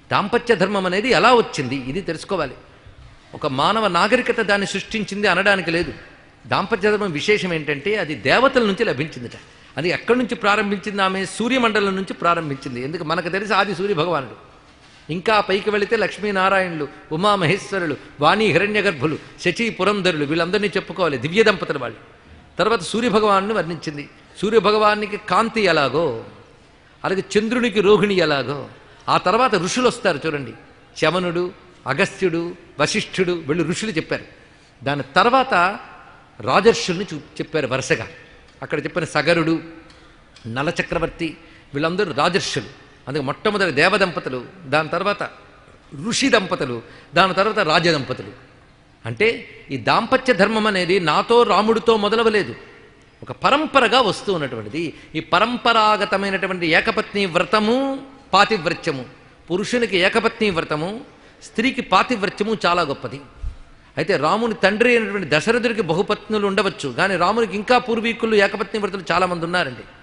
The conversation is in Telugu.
దాంపత్య ధర్మం అనేది ఎలా వచ్చింది ఇది తెలుసుకోవాలి ఒక మానవ నాగరికత దాన్ని సృష్టించింది అనడానికి లేదు దాంపత్య ధర్మం విశేషం ఏంటంటే అది దేవతల నుంచి లభించిందిట అది ఎక్కడి నుంచి ప్రారంభించింది ఆమె సూర్యమండలం నుంచి ప్రారంభించింది ఎందుకు మనకు తెలిసి ఆది సూర్య భగవానుడు ఇంకా పైకి వెళితే లక్ష్మీనారాయణులు ఉమామహేశ్వరులు వాణి హిరణ్యగర్భులు శచి పురంధరులు వీళ్ళందరినీ చెప్పుకోవాలి దివ్య దంపతులు వాళ్ళు తర్వాత సూర్యభగవాన్ని వర్ణించింది సూర్యభగవానికి కాంతి ఎలాగో అలాగే చంద్రునికి రోహిణి ఎలాగో ఆ తర్వాత ఋషులు వస్తారు చూడండి శమనుడు అగస్త్యుడు వశిష్ఠుడు వీళ్ళు ఋషులు చెప్పారు దాని తర్వాత రాజర్షుల్ని చూ చెప్పారు వరుసగా అక్కడ చెప్పిన సగరుడు నలచక్రవర్తి వీళ్ళందరూ రాజర్షులు అందుకే మొట్టమొదటి దేవదంపతులు దాని తర్వాత ఋషి దంపతులు దాని తర్వాత రాజదంపతులు అంటే ఈ దాంపత్య ధర్మం అనేది నాతో రాముడితో మొదలవలేదు ఒక పరంపరగా వస్తూ ఉన్నటువంటిది ఈ పరంపరాగతమైనటువంటి ఏకపత్ని వ్రతము పాతివ్రత్యము పురుషునికి ఏకపత్ని వ్రతము స్త్రీకి పాతివ్రత్యము చాలా గొప్పది అయితే రాముని తండ్రి అయినటువంటి దశరథుడికి బహుపత్నులు ఉండవచ్చు కానీ రామునికి ఇంకా పూర్వీకులు ఏకపత్ని వ్రతులు చాలామంది ఉన్నారండి